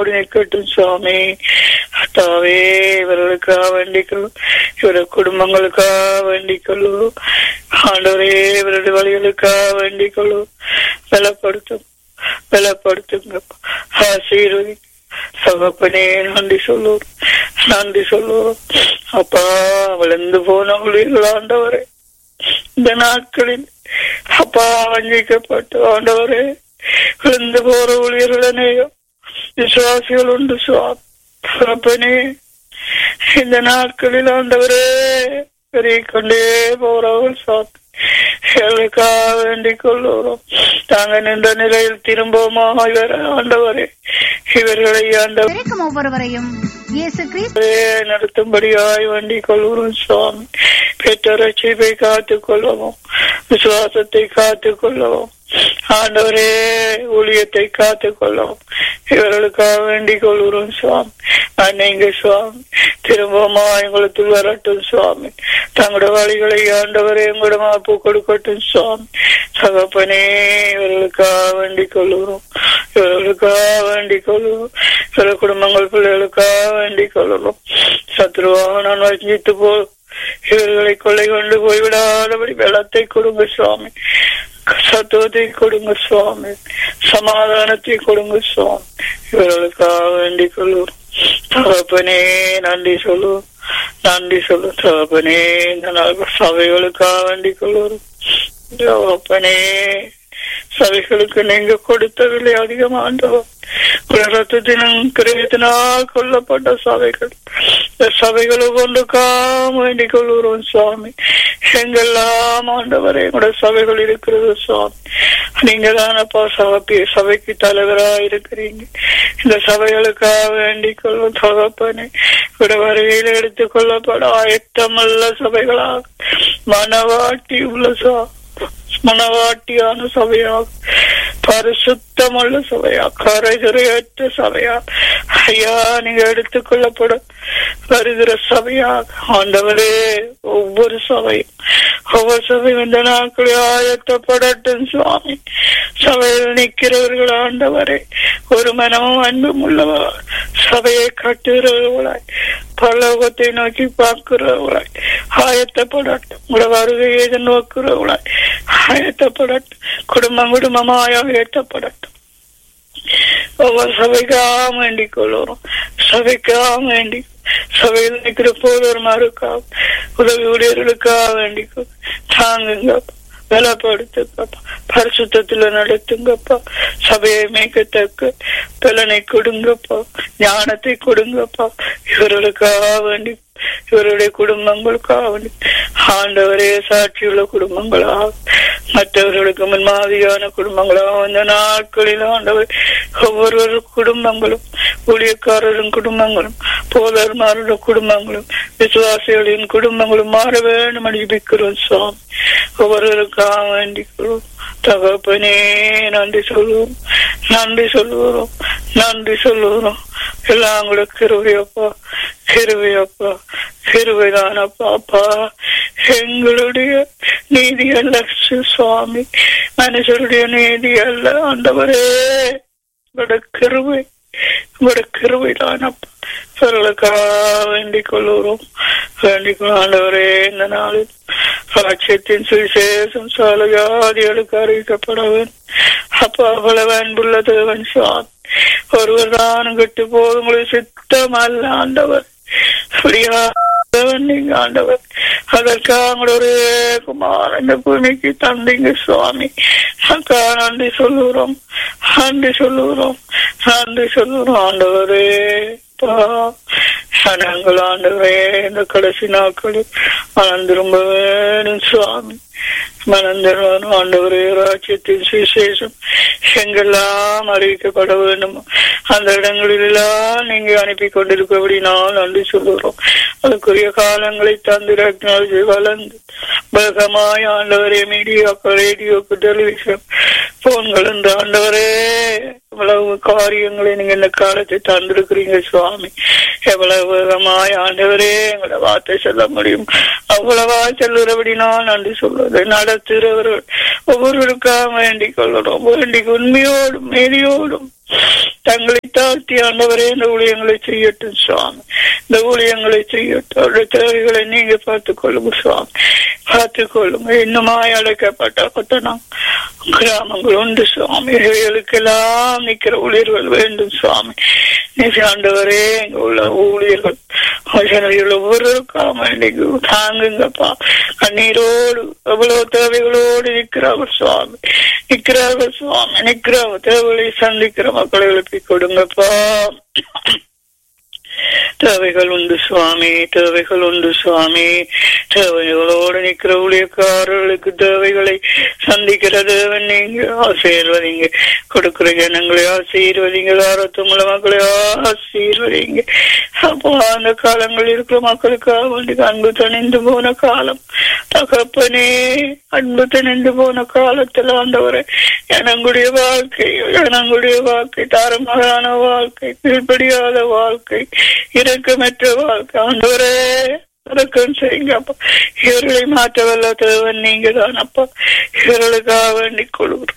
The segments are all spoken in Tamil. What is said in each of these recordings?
நிற்கட்டும் சுவாமி தாவே இவர்களுக்காக வேண்டிக்கொள்ளும் இவருடைய குடும்பங்களுக்காக வேண்டிக்கொள்ளும் ஆண்டவரே இவருடைய வழிகளுக்காக வேண்டிக்கொள்ளும் பலப்படுத்தும் பலப்படுத்துங்க ஆசீர்வதி சகப்பனே நன்றி சொல்லுவோம் நன்றி சொல்லுவோம் அப்பா விழுந்து போன ஊழியர்கள் ஆண்டவரே இந்த நாட்களில் அப்பா வஞ்சிக்கப்பட்டு ஆண்டவரே விழுந்து போற ஊழியர்களனையும் விசுவாசிகள் உண்டு சுவாமி தகப்பனே இந்த நாட்களில் ஆண்டவரே பெரிய கொண்டே போறவர்கள் சுவாமி எங்களுக்காக வேண்டிக் கொள்ளுகிறோம் தாங்க நின்ற நிலையில் திரும்பவுமா இவர் ஆண்டவரே இவர்களை ஆண்டவரே இருக்கும் ஒவ்வொருவரையும் இயேசு கிறிஸ்து நடத்தும்படியாய் வேண்டிக் கொள்கிறோம் சுவாமி பெற்ற ரட்சிப்பை காத்துக் கொள்ளவும் விசுவாசத்தை காத்துக் கொள்ளவும் ஆண்டவரே ஊழியத்தை காத்துக் கொள்ளவும் இவர்களுக்காக வேண்டிக் கொள்கிறோம் சுவாமி அன்னைங்க சுவாமி திரும்பமா எங்களுக்கு வரட்டும் சுவாமி தங்களுடைய வழிகளை ஆண்டவரே எங்களோட மாப்பு கொடுக்கட்டும் சுவாமி தகப்பனே இவர்களுக்காக வேண்டிக் கொள்கிறோம் இவர்களுக்காக வேண்டிக் கொள்கிறோம் சில குடும்பங்கள் பிள்ளைகளுக்காக வேண்டிக் கொள்கிறோம் சத்ருவாக நான் வஞ்சித்து போ இவர்களை கொள்ளை கொண்டு போய்விடாதபடி வெள்ளத்தை கொடுங்க சுவாமி சத்துவத்தை கொடுங்க சுவாமி சமாதானத்தை கொடுங்க சுவாமி இவர்களுக்காக வேண்டிக் கொள்வோம் தகப்பனே நன்றி சொல்லுவோம் நன்றி சொல்லும் தகப்பனே இந்த நாள் சபைகளுக்காக வேண்டிக் கொள்வோம் தகப்பனே சபைகளுக்கு நீங்க கொடுத்த விலை அதிகமாண்டவர் ரத்தத்தினும் கிரகத்தினால் கொல்லப்பட்ட சபைகள் இந்த சபைகளை கொண்டுக்காம வேண்டிக் கொள்கிறோம் சுவாமி எங்கெல்லாம் ஆண்டவரே எங்களோட சபைகள் இருக்கிறது சுவாமி நீங்க தானப்பா சபை சபைக்கு தலைவரா இருக்கிறீங்க இந்த சபைகளுக்காக வேண்டிக் கொள்வோம் தகப்பனே இவட வருகையில் எடுத்துக் கொள்ளப்பட ஆயத்தமல்ல சபைகளாக மனவாட்டி உள்ள சா மனவாட்டியான சபையாக பரிசுத்தமுள்ள சபையா கரைதுரையற்ற சபையா ஐயா நீங்க எடுத்துக்கொள்ளப்படும் வருகிற சபையாக ஆண்டவரே ஒவ்வொரு சபையும் ஒவ்வொரு சபையும் இந்த நாட்களில் ஆயத்தப்படட்டும் சுவாமி சபையில் நிற்கிறவர்கள் ஆண்டவரே ஒரு மனமும் அன்பும் உள்ளவர் சபையை கட்டுகிறவர்களாய் பரலோகத்தை நோக்கி பார்க்கிறவர்களாய் ஆயத்தப்படட்டும் உங்களோட வருகையை எதிர்நோக்கிறவர்களாய் ஆயத்தப்படட்டும் குடும்பம் குடும்பமாய் ஆயத்தப்படட்டும் ஒவ்வொரு சபைக்காக வேண்டிக் கொள்ளுறோம் சபைக்காக வேண்டி சபையில் நிற்கிற போதர்மாருக்காக உதவி ஊழியர்களுக்காக வேண்டிக் தாங்குங்க பலப்படுத்துங்கப்பா பரிசுத்தத்துல நடத்துங்கப்பா சபையை மேய்க்கத்தக்க பலனை கொடுங்கப்பா ஞானத்தை கொடுங்கப்பா இவர்களுக்காக வேண்டி இவருடைய குடும்பங்களுக்காக வேண்டி ஆண்டவரே சாட்சியுள்ள குடும்பங்களாக மற்றவர்களுக்கு முன்மாதிரியான குடும்பங்களாக இந்த நாட்களில் ஆண்டவர் ஒவ்வொரு குடும்பங்களும் ஊழியக்காரரின் குடும்பங்களும் போதர்மாரோட குடும்பங்களும் விசுவாசிகளின் குடும்பங்களும் மாற வேண்டும் அடிப்பிக்கிறோம் சுவாமி ஒவ்வொருவருக்காக வேண்டிக்கிறோம் தகப்பனே நன்றி சொல்லுவோம் நன்றி சொல்லுவோம் நன்றி சொல்லுவோம் எல்லாம் கூட கிருவையப்பா கிருவையப்பா கிருவைதானப்பா அப்பா எங்களுடைய நீதி அல்ல சுவாமி மனுஷருடைய நீதி அல்ல ஆண்டவரே உங்களோட கிருவை உங்களோட கிருவைதானப்பா அவர்களுக்காக வேண்டிக் கொள்ளுகிறோம் வேண்டிக் கொள்ள ஆண்டவரே இந்த நாளில் ராட்சியத்தின் சுவிசேஷம் சால ஜாதிகளுக்கு அறிவிக்கப்படவன் அப்பா அவ்வளவு அன்புள்ள தேவன் சுவாமி ஒருவர் தான் கெட்டு போது உங்களுக்கு சித்தம் அல்ல ஆண்டவர் அப்படியா நீங்க ஆண்டவர் அதற்காக ஒரு குமார் இந்த பூமிக்கு தந்தீங்க சுவாமி அக்கா நன்றி சொல்லுகிறோம் நன்றி சொல்லுகிறோம் நன்றி சொல்லுகிறோம் ஆண்டவரே நாங்கள் ஆண்டவரே இந்த கடைசி நாட்களில் மனம் திரும்ப வேணும் சுவாமி மனம் திரும்பணும் ஆண்டவரே ராஜ்யத்தின் சுவிசேஷம் எங்கெல்லாம் அறிவிக்கப்பட வேண்டும் அந்த இடங்களிலெல்லாம் நீங்க அனுப்பி கொண்டிருக்கபடி நான் நன்றி சொல்லுகிறோம் அதுக்குரிய காலங்களை தந்து டெக்னாலஜி வளர்ந்து வேகமாய் ஆண்டவரே மீடியாக்கள் ரேடியோக்கு டெலிவிஷன் போன்கள் இந்த ஆண்டவரே இவ்வளவு காரியங்களை நீங்க இந்த காலத்தை தந்திருக்கிறீங்க சுவாமி எவ்வளவு வேகமாய் ஆண்டவரே எங்களோட வார்த்தை சொல்ல முடியும் அவ்வளவா செல்லுறபடினால் நன்றி சொல்வது நடத்துகிறவர்கள் ஒவ்வொருவருக்காக வேண்டிக் கொள்ளணும் வேண்டிக் உண்மையோடும் மேதியோடும் தங்களை தாழ்த்தி ஆண்டவரே இந்த ஊழியங்களை செய்யட்டும் சுவாமி இந்த ஊழியங்களை செய்யட்டும் அவருடைய தேவைகளை நீங்க பார்த்துக் கொள்ளுங்க சுவாமி பார்த்துக் கொள்ளுங்க இன்னுமாய் அடைக்கப்பட்ட கொத்தனம் கிராமங்கள் உண்டு சுவாமி இவைகளுக்கெல்லாம் நிக்கிற ஊழியர்கள் வேண்டும் சுவாமி நீ ஆண்டவரே எங்க உள்ள ஊழியர்கள் ஜனங்கள் ஒவ்வொருவருக்காக வேண்டிக்கு தாங்குங்கப்பா கண்ணீரோடு எவ்வளவு தேவைகளோடு நிற்கிறார்கள் சுவாமி நிற்கிறார்கள் சுவாமி நிற்கிற தேவைகளை சந்திக்கிற மக்களை எழுப்பி கொடுங்கப்பா தேவைகள் உண்டு சுவாமி தேவைகள் உண்டு சுவாமி தேவைகளோடு நிற்கிற ஊழியக்காரர்களுக்கு தேவைகளை சந்திக்கிற தேவன் நீங்க ஆசீர்வதிங்க கொடுக்கிற ஜனங்களை ஆசீர்வதிங்க ஆரோத்தம் உள்ள மக்களை ஆசீர்வதிங்க அப்போ அந்த காலங்கள் இருக்கிற மக்களுக்காக வேண்டி அன்பு தணிந்து போன காலம் தகப்பனே அன்பு தணிந்து போன காலத்தில் ஆண்டவரை எனங்களுடைய வாழ்க்கை எனங்களுடைய வாழ்க்கை தாரமகளான வாழ்க்கை கீழ்படியாத வாழ்க்கை இறக்கமற்ற வாழ்க்கை ஆண்டவரே இறக்கம் செய்யுங்க அப்பா இவர்களை மாற்ற வல்ல தேவன் நீங்க தான் அப்பா இவர்களுக்காக வேண்டிக் கொள்கிறோம்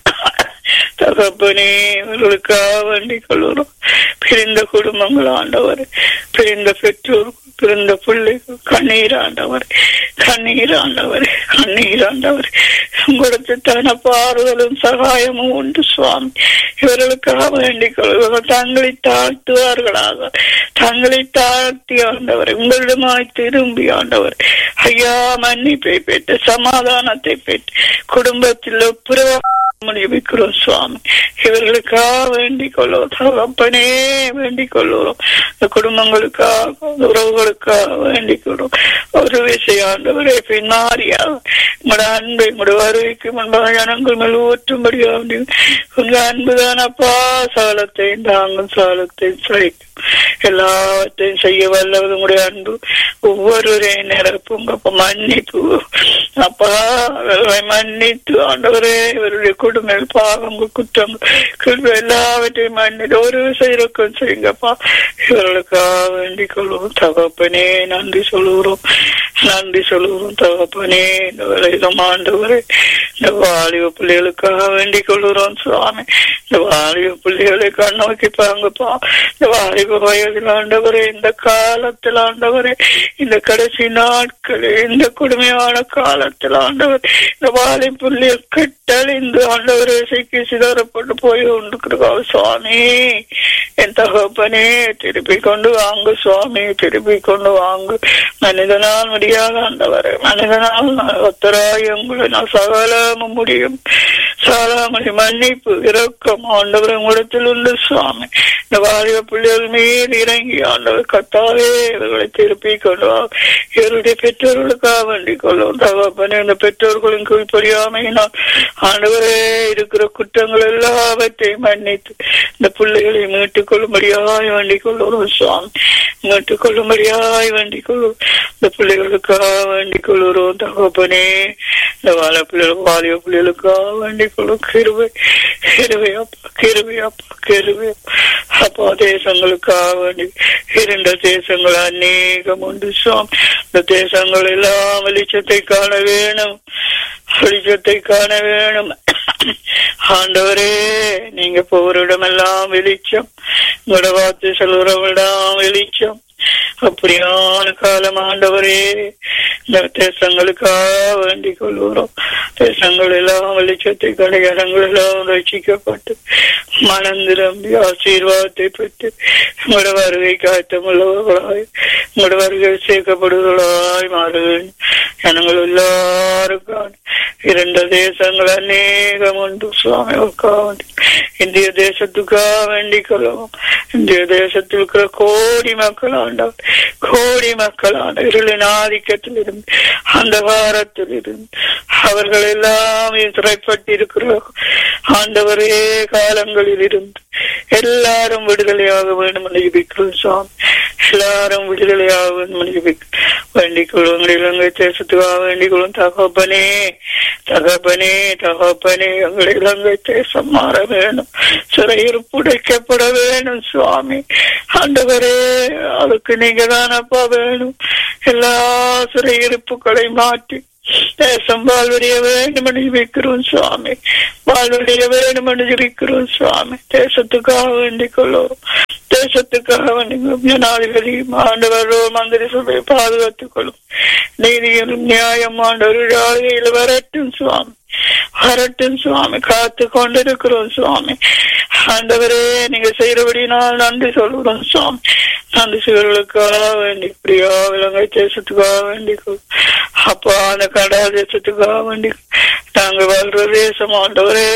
தகப்பனே இவர்களுக்காக வேண்டிக் கொள்கிறோம் பிரிந்த குடும்பங்கள் ஆண்டவர் பிரிந்த பெற்றோர் பிறந்த பிள்ளைகள் கண்ணீர் ஆண்டவர் கண்ணீர் ஆண்டவர் கண்ணீர் ஆண்டவர் உங்களுக்கு தான பாறுதலும் சகாயமும் உண்டு சுவாமி இவர்களுக்காக வேண்டிக் கொள்வார்கள் தங்களை தாழ்த்துவார்களாக தங்களை தாழ்த்தி ஆண்டவர் உங்களிடமாய் திரும்பி ஆண்டவர் ஐயா மன்னிப்பை பெற்று சமாதானத்தை பெற்று குடும்பத்தில் ஒப்புரவா முடிவிக்கிறோம் சுவாமி இவர்களுக்காக வேண்டிக் கொள்வோம் தகப்பனே வேண்டிக் கொள்வோம் இந்த குடும்பங்களுக்காக உறவுகளுக்காக வேண்டிக் கொள்வோம் ஒரு விஷயாண்டவரே பின்னாரியாக உங்களோட அன்பை உங்களோட வருகைக்கு முன்பாக ஜனங்கள் மேல் ஊற்றும்படியாக உங்க அன்புதான் அப்பா சாலத்தையும் தாங்கும் சாலத்தையும் சகிக்கும் எல்லாவற்றையும் செய்ய வல்லது உங்களுடைய அன்பு ஒவ்வொருவரையும் நிரப்புங்க அப்ப மன்னிப்பு அப்பா அவர்களை மன்னித்து ஆண்டவரே இவருடைய குடும்ப பாவங்கள் குற்றங்கள் எல்லாவற்றையும் மன்னித்து ஒரு செய்யறக்கும் செய்யுங்கப்பா இவர்களுக்காக வேண்டிக் கொள்வோம் தகப்பனே நன்றி சொல்லுகிறோம் நன்றி சொல்லுகிறோம் தகப்பனே இந்த விலையிலும் ஆண்டவரே இந்த வாலிப பிள்ளைகளுக்காக வேண்டிக் கொள்கிறோம் சுவாமி இந்த வாலிப பிள்ளைகளை கண்ணோக்கி பாங்கப்பா இந்த வாலிப வயதில் ஆண்டவரே இந்த காலத்தில் ஆண்டவரே இந்த கடைசி நாட்கள் இந்த கொடுமையான காலத்தில் ஆண்டவர் இந்த வாலி பிள்ளைகள் கட்டழிந்து ஆண்டவரே சிக்கி சிதறப்பட்டு போய் கொண்டிருக்கிறோம் சுவாமி என் தகப்பனே திருப்பி கொண்டு வாங்க சுவாமி திருப்பி கொண்டு வாங்க மனிதனால் முடியாத ஆண்டவர் மனிதனால் ஒத்தராய் உங்களை நான் சகலமும் முடியும் சாலாமணி மன்னிப்பு இரக்கம் ஆண்டவர் உங்களிடத்தில் உண்டு சுவாமி இந்த வாலிப பிள்ளைகள் மீது இறங்கி ஆண்டவர் கத்தாவே இவர்களை திருப்பி கொண்டு வா இவருடைய பெற்றோர்களுக்காக வேண்டிக் கொள்ளும் தகப்பனே இந்த பெற்றோர்களின் கீழ்ப்படியாமையினால் ஆண்டவரே இருக்கிற குற்றங்கள் எல்லாவற்றையும் மன்னித்து இந்த பிள்ளைகளை மீட்டுக் கொள்ளும்படியாய் வேண்டிக் கொள்ளும் சுவாமி மீட்டுக் கொள்ளும்படியாய் வேண்டிக் கொள்ளும் இந்த பிள்ளைகளுக்காக வேண்டிக் கொள்ளுறோம் தகப்பனே இந்த வாழ பிள்ளைகள் வாலிய பிள்ளைகளுக்காக வேண்டிக் கொள்ளும் கிருவை கிருவை அப்பா கிருவை அப்பா கிருவை அப்பா தேசங்களுக்காக வேண்டி இரண்டு தேசங்கள் அநேகம் உண்டு சுவாமி இந்த தேசங்கள் எல்லாம் வெளிச்சத்தை காண வேணும் வெளிச்சத்தை காண வேணும் ஆண்டவரே நீங்க போரிடமெல்லாம் வெளிச்சம் உங்களோட வார்த்தை சொல்றவெல்லாம் வெளிச்சம் அப்படியான காலம் ஆண்டவரே இந்த தேசங்களுக்காக வேண்டிக் கொள்கிறோம் தேசங்கள் எல்லாம் வெளிச்சத்தை கண்ட இடங்கள் எல்லாம் ரசிக்கப்பட்டு மனம் திரும்பி ஆசீர்வாதத்தை பெற்று உங்களோட வருகை காத்தமுள்ளவர்களாய் உங்களோட வருகை சேர்க்கப்படுவர்களாய் மாறுவேன் ஜனங்கள் எல்லாருக்கும் இரண்டு தேசங்கள் அநேகம் உண்டு சுவாமிகளுக்காக இந்திய தேசத்துக்காக வேண்டிக் கொள்ளவும் இந்திய தேசத்தில் இருக்கிற கோடி மக்கள் ஆண்டவர் கோடி மக்கள் ஆண்ட இருளின் ஆதிக்கத்தில் இருந்து அந்த வாரத்தில் இருந்து அவர்கள் எல்லாம் சிறைப்பட்டிருக்கிற ஆண்டவரே காலங்களில் இருந்து எல்லாரும் விடுதலையாக வேண்டும் என்று ஜபிக்கிறோம் சுவாமி எல்லாரும் விடுதலையாக வேண்டும் என்று ஜபிக்கிறோம் வேண்டிக் கொள்வோம் இலங்கை தேசத்துக்காக வேண்டிக் கொள்வோம் தகப்பனே தகப்பனே தகப்பனே எங்கள் இலங்கை தேசம் மாற வேணும் சிறையிருப்பு உடைக்கப்பட வேணும் சுவாமி ஆண்டவரே அதுக்கு நீங்க தானப்பா வேணும் எல்லா சிறையிருப்புகளை மாற்றி தேசம் வாழ்வடைய வேண்டும் என்று ஜெபிக்கிறோம் சுவாமி வாழ்வடைய வேண்டும் என்று ஜெபிக்கிறோம் சுவாமி தேசத்துக்காக வேண்டிக் கொள்ளும் தேசத்துக்காக வேண்டிக் ஜனாதிபதி ஆண்டவரோ மந்திரி சபையை பாதுகாத்துக் கொள்ளும் நீதியிலும் நியாயம் ஆண்டவர் ஆளுகையில் வரட்டும் சுவாமி வரட்டும் சுவாமி காத்து கொண்டிருக்கிறோம் சுவாமி ஆண்டவரே நீங்க செய்யறபடி நான் நன்றி சொல்கிறோம் சுவாமி நன்றி செய்வர்களுக்காக வேண்டி பிரியா இலங்கை தேசத்துக்காக வேண்டி அப்பா அந்த கடா தேசத்துக்காக வேண்டி நாங்க வாழ்ற தேசம் ஆண்டவரே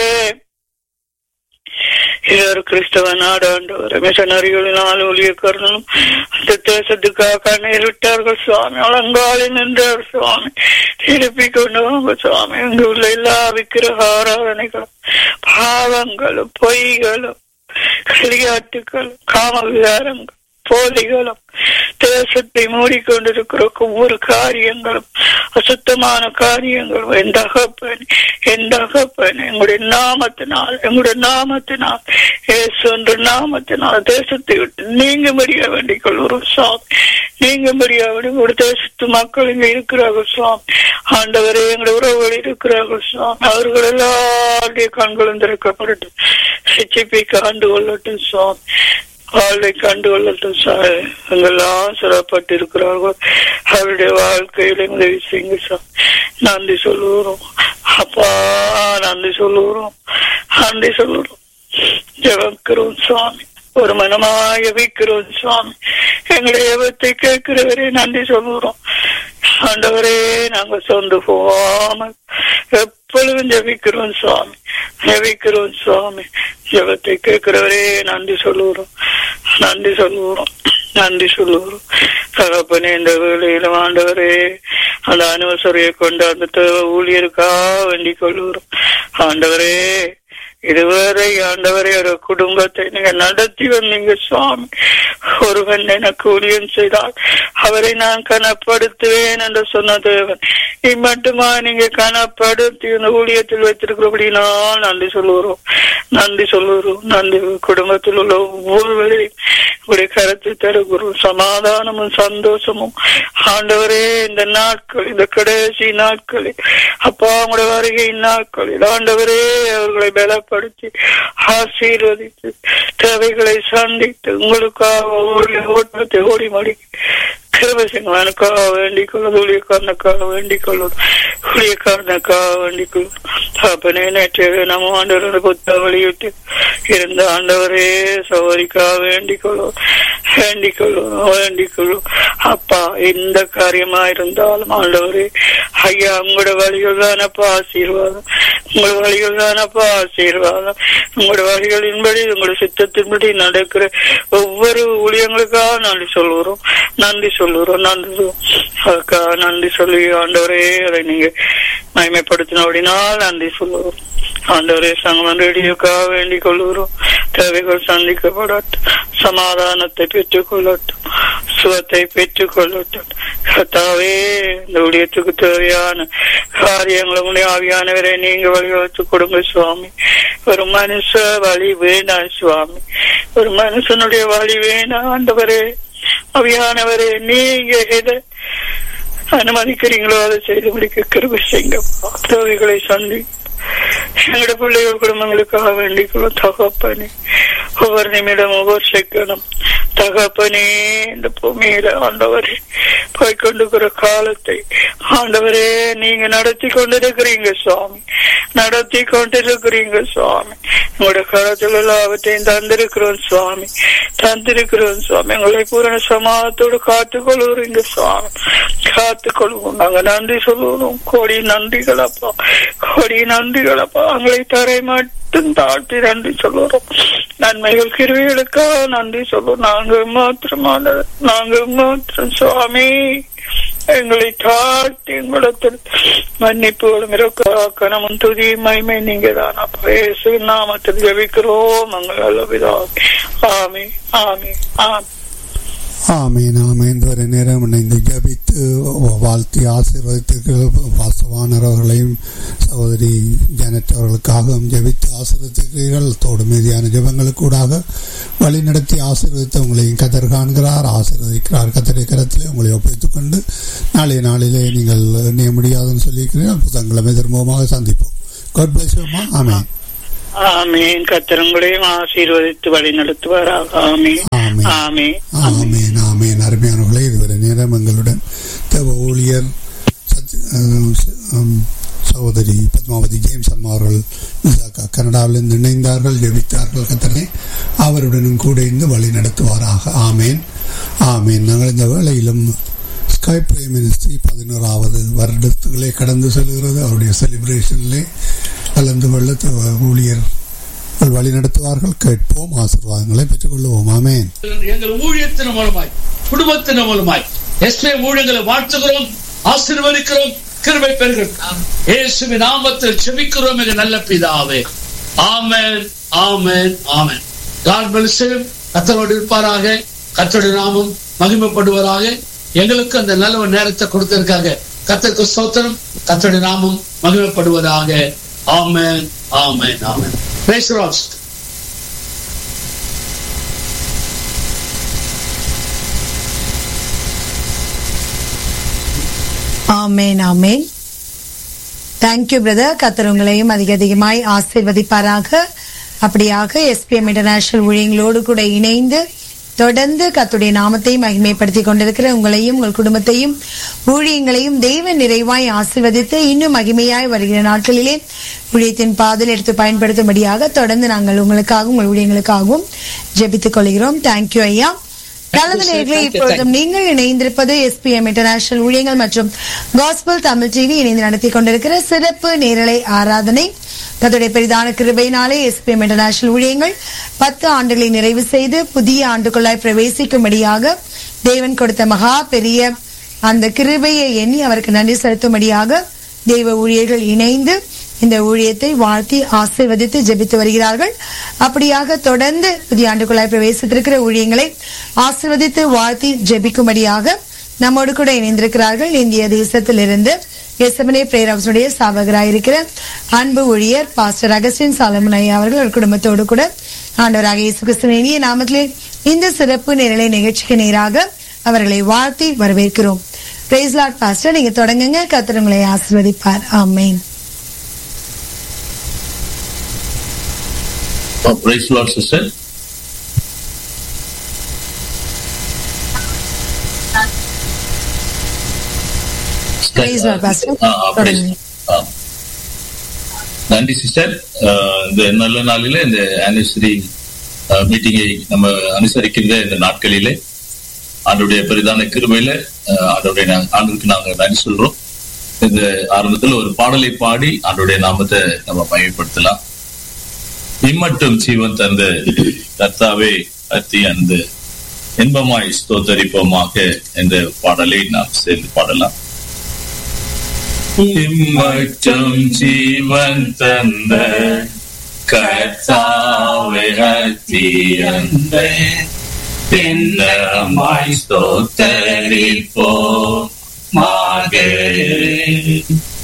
இது ஒரு கிறிஸ்தவ நாடு ஆண்டவர் மிஷனரிகளினால் ஊழியக்காரர்களும் அந்த தேசத்துக்காக கண்ணீர் விட்டார்கள் சுவாமி அலங்காலி நின்றார் சுவாமி திருப்பி கொண்டு வாங்க சுவாமி அங்கு உள்ள எல்லா விக்கிரக ஆராதனைகளும் பாவங்களும் பொய்களும் களியாட்டுகளும் காம விகாரங்களும் போலிகளும் தேசத்தை மூடிக்கொண்டிருக்கிற ஒவ்வொரு காரியங்களும் அசுத்தமான காரியங்களும் என் தகப்பன் என் தகப்பன் எங்களுடைய நாமத்தினால் எங்களுடைய நாமத்தினால் ஏசு என்ற நாமத்தினால் தேசத்தை விட்டு நீங்க முடிய வேண்டிக் கொள்கிறோம் சுவாமி நீங்க முடிய வேண்டிய ஒரு தேசத்து மக்கள் இங்க இருக்கிறார்கள் சுவாமி ஆண்டவரே எங்களுடைய உறவுகள் இருக்கிறார்கள் சுவாமி அவர்கள் எல்லாருடைய கண்களும் திறக்கப்படட்டும் சிச்சிப்பை காண்டு கொள்ளட்டும் சுவாமி வாழ்வை கண்டு கொள்ளட்டும் சார் எங்கெல்லாம் சிறப்பட்டு இருக்கிறார்கள் அவருடைய வாழ்க்கையில உதவி செய்யுங்க சார் நன்றி சொல்லுகிறோம் அப்பா நன்றி சொல்லுகிறோம் நன்றி சொல்லுகிறோம் ஜெபக்கிறோம் சுவாமி ஒரு மனமாக ஜபிக்கிறோம் சுவாமி எங்களை ஜபத்தை கேட்கிறவரே நன்றி சொல்லுகிறோம் ஆண்டவரே நாங்க சொந்து போகாமல் எப்பொழுதும் ஜபிக்கிறோம் சுவாமி ஜபிக்கிறோம் சுவாமி ஜபத்தை கேட்கிறவரே நன்றி சொல்லுகிறோம் நன்றி சொல்லுகிறோம் நன்றி சொல்லுகிறோம் தகப்பனே இந்த வேலையில ஆண்டவரே அந்த அனுவசரையை கொண்டு அந்த ஊழியருக்காக வேண்டிக் கொள்ளுகிறோம் ஆண்டவரே இதுவரை ஆண்டவரை ஒரு குடும்பத்தை நீங்க நடத்தி வந்தீங்க சுவாமி ஒருவன் எனக்கு ஊழியம் செய்தால் அவரை நான் கனப்படுத்துவேன் என்று சொன்ன தேவன் இம்மட்டுமா நீங்க கனப்படுத்தி இந்த ஊழியத்தில் வைத்திருக்கிறபடினால் நன்றி சொல்லுகிறோம் நன்றி சொல்லுகிறோம் நன்றி குடும்பத்தில் உள்ள ஒவ்வொருவரையும் உடைய கருத்தில் தருகிறோம் சமாதானமும் சந்தோஷமும் ஆண்டவரே இந்த நாட்கள் இந்த கடைசி நாட்களில் அப்பா உங்களுடைய வருகை நாட்களில் ஆண்டவரே அவர்களை பலப்படுத்தி ஆசீர்வதித்து தேவைகளை சந்தித்து உங்களுக்காக ஓடி ஓட்டத்தை ஓடி மடி கிருபசிங்கனுக்காக வேண்டிக் கொள்வது ஊழியக்காரனுக்காக வேண்டிக் கொள்வது ஊழியக்காரனுக்காக வேண்டிக் கொள்வது அப்பனே நேற்று நம்ம ஆண்டவரோட புத்த வழியிட்டு இருந்த ஆண்டவரே சவரிக்காக வேண்டிக் கொள்வோம் வேண்டிக் கொள்வோம் வேண்டிக் கொள்வோம் அப்பா எந்த காரியமா இருந்தாலும் ஆண்டவரே ஐயா உங்களோட வழிகள் தானப்பா ஆசீர்வாதம் உங்களோட வழிகள் தானப்பா ஆசீர்வாதம் உங்களோட வழிகளின்படி உங்களோட சித்தத்தின்படி நடக்கிற ஒவ்வொரு ஊழியங்களுக்காக நன்றி சொல்லுறோம் நன்றி சொல்லுறோம் நன்றி அதுக்காக நன்றி சொல்லி ஆண்டவரே அதை நீங்க மயமைப்படுத்தின அப்படினால் நன்றி சொல்லுவோம் ஆண்டவரே சங்கமன் ரேடியோக்காக வேண்டிக் கொள்ளுகிறோம் தேவைகள் சந்திக்கப்படட்டும் சமாதானத்தை பெற்றுக் கொள்ளட்டும் சுகத்தை பெற்றுக் கொள்ளட்டும் கத்தாவே இந்த ஊழியத்துக்கு தேவையான காரியங்களை உடைய ஆவியானவரை நீங்க வழிவகுத்து கொடுங்க சுவாமி ஒரு மனுஷ வழி வேணாம் சுவாமி ஒரு மனுஷனுடைய வழி வேணாம் ஆண்டவரே அவியானவரே நீங்க எதை அனுமதிக்கிறீங்களோ அதை செய்து முடிக்க கிருபி செய்யுங்க தேவைகளை சந்தி எங்களோட பிள்ளைகள் குடும்பங்களுக்காக வேண்டிக்கொள்ளும் தகப்பனே ஒவ்வொரு நிமிடம் ஒவ்வொரு செக்கணும் தகப்பனே இந்த பூமியில ஆண்டவரே போய்கொண்டிருக்கிற காலத்தை ஆண்டவரே நீங்க நடத்தி கொண்டிருக்கிறீங்க சுவாமி நடத்தி கொண்டிருக்கிறீங்க சுவாமி உங்களோட காலத்தில் எல்லாவற்றையும் தந்திருக்கிறோம் சுவாமி தந்திருக்கிறோம் சுவாமி எங்களை பூரண சமாதத்தோடு காத்துக்கொள்ளுறீங்க சுவாமி காத்துக்கொள்வோம் நாங்க நன்றி சொல்லுவோம் கோடி நன்றிகளப்பா கோடி நன்றிகளப்பா எங்களை தரை மட்டும் தாழ்த்தி நன்றி சொல்லுறோம் நன்மைகள் கிருவிகளுக்காக நன்றி சொல்லுவோம் நாங்க மாத்திரமான நாங்க மாத்திரம் சுவாமி எங்களை தாழ்த்தி எங்களிடத்தில் மன்னிப்புகளும் கணமும் துதி மகிமை நீங்க தான் பேசு நாமத்தில் ஜபிக்கிறோம் எங்கள் அளவிதான் ஆமி ஆமி ஆமி ஆமீன் ஆமீன் வரை நேரம் இணைந்து ஜபித்து வாழ்த்தி ஆசீர்வதித்து வாசவானர் அவர்களையும் சகோதரி ஜானட் அவர்களுக்காகவும் ஜபித்து ஆசீர்வதிக்கிறீர்கள் தோடு மீதியான ஜபங்களுக்கூடாக வழி நடத்தி ஆசீர்வதித்து உங்களையும் கத்தர் காண்கிறார் ஆசீர்வதிக்கிறார் கத்தரை கரத்திலே உங்களை ஒப்படைத்துக் கொண்டு நாளைய நாளிலே நீங்கள் எண்ணிய முடியாதுன்னு சொல்லியிருக்கிறீர்கள் புத்தகங்களை திரும்பமாக சந்திப்போம் காட் பிளஸ் ஆமேன் ஆமீன் கத்திரங்களையும் ஆசீர்வதித்து வழி நடத்துவாராக ஆமீன் ஆமீன் ஆமீன் ஆமேன் ஆமேன் அருமையானவர்களே இதுவரை நேரம் எங்களுடன் தேவ ஊழியர் சத்ய- அஹ் ச- அம், சகோதரி பத்மாவதி ஜேம்ஸ் அம்மா அவர்கள் விசாகா கனடாவிலிருந்து இணைந்தார்கள் ஜெபித்தார்கள் கத்தனை அவருடனும் கூட இருந்து வழி நடத்துவாராக ஆமேன் ஆமேன் நாங்கள் இந்த வேளையிலும் ஸ்கை பிரேம் மினிஸ்ட்ரி பதினோராவது வருடத்துகளே கடந்து செல்கிறது அவருடைய செலிப்ரேஷனிலே கலந்து கொள்ள தேவ ஊழியர் வழி நடத்துவார்கள் கேட்போம் ஆசீர்வாதங்களை பெற்றுக்கொள்வோம் ஆமேன் எங்கள் ஊழியத்தின் மூலமாய் குடும்பத்தின் மூலமாய் எஸ்பே ஊழியர்களை வாழ்த்துகிறோம் ஆசீர்வதிக்கிறோம் கிருபை பெறுகிறோம் இயேசுவின் நாமத்தில் செபிக்கிறோம் எங்க நல்ல பிதாவே ஆமென் ஆமென் ஆமென் காட் பிளஸ் கத்தரோடு இருப்பாராக கத்தருடைய நாமம் மகிமைப்படுவதாக எங்களுக்கு அந்த நல்ல ஒரு நேரத்தை கொடுத்திருக்காங்க கத்தருக்கு ஸ்தோத்திரம் கத்தருடைய நாமம் மகிமைப்படுவதாக ஆமென் ஆமென் ஆமென் பேசுறோம் ஆமேன் ஆமேன் தேங்க்யூ பிரதர் கத்தர் உங்களையும் அதிக அதிகமாய் ஆசீர்வதிப்பாராக அப்படியாக எஸ்பிஎம் இன்டர்நேஷனல் ஊழியங்களோடு கூட இணைந்து தொடர்ந்து கத்துடைய நாமத்தை மகிமைப்படுத்திக் கொண்டிருக்கிற உங்களையும் உங்கள் குடும்பத்தையும் ஊழியங்களையும் தெய்வ நிறைவாய் ஆசீர்வதித்து இன்னும் மகிமையாய் வருகிற நாட்களிலே ஊழியத்தின் பாதல் எடுத்து பயன்படுத்தும்படியாக தொடர்ந்து நாங்கள் உங்களுக்காகவும் உங்கள் ஊழியங்களுக்காகவும் ஜெபித்துக் கொள்கிறோம் தேங்க்யூ ஐயா நல்லது நேயர்களே இப்பொழுதும் நீங்கள் இணைந்திருப்பது எஸ்பிஎம் இன்டர்நேஷனல் ஊழியங்கள் மற்றும் காஸ்பல் தமிழ் டிவி இணைந்து நடத்தி கொண்டிருக்கிற சிறப்பு நேரலை ஆராதனை கத்துடைய பெரிதான கிருபையினாலே எஸ்பிஎம் இன்டர்நேஷனல் ஊழியங்கள் பத்து ஆண்டுகளை நிறைவு செய்து புதிய ஆண்டுக்குள்ளாய் பிரவேசிக்கும்படியாக தேவன் கொடுத்த மகா பெரிய அந்த கிருபையை எண்ணி அவருக்கு நன்றி செலுத்தும்படியாக தெய்வ ஊழியர்கள் இணைந்து இந்த ஊழியத்தை வாழ்த்தி ஆசீர்வதித்து ஜெபித்து வருகிறார்கள் அப்படியாக தொடர்ந்து புதிய ஆண்டுக்குள்ளாய் பிரவேசித்திருக்கிற ஊழியங்களை ஆசீர்வதித்து வாழ்த்தி ஜெபிக்கும்படியாக நம்மோடு கூட இணைந்திருக்கிறார்கள் இந்திய தேசத்திலிருந்து எஸ்எம்ஏ பிரேரவுடைய சாவகராயிருக்கிற அன்பு ஊழியர் பாஸ்டர் அகஸ்டின் சாலமன் ஐயா அவர்கள் ஒரு குடும்பத்தோடு கூட ஆண்டவராக இயேசு கிறிஸ்துவின் இனிய நாமத்திலே இந்த சிறப்பு நிரலை நிகழ்ச்சிக்கு நேராக அவர்களை வாழ்த்தி வரவேற்கிறோம் பிரைஸ் லார்ட் பாஸ்டர் நீங்க தொடங்குங்க கர்த்தர் உங்களை ஆசீர்வதிப்பார் ஆமென் Oh, praise the Lord, sister. Praise the Lord, Pastor. Ah, ah, praise. தொடருங்க. ஆ. நன்றி சிஸ்டர் இந்த நல்ல நாளில இந்த ஆனிவர்சரி மீட்டிங்கை நம்ம அனுசரிக்கின்ற இந்த நாட்களிலே ஆண்டுடைய பெரிதான கிருபையில அஹ், ஆண்டவருடைய நாங்க- ஆண்டவருக்கு நாங்க நன்றி சொல்றோம் இந்த ஆரம்பத்துல ஒரு பாடலை பாடி ஆண்டுடைய நாமத்தை நம்ம பயன்படுத்தலாம் இம்மட்டும் ஜீவன் தந்த கர்த்தாவே அத்தி அந்த இன்பமாய் ஸ்தோத்தரிப்போமாக என்ற பாடலை நாம் சேர்ந்து பாடலாம் இம்மட்டும் ஜீவன் தந்த கர்த்தாவே அத்தி அந்த இன்பமாய் ஸ்தோத்தரிப்போமாக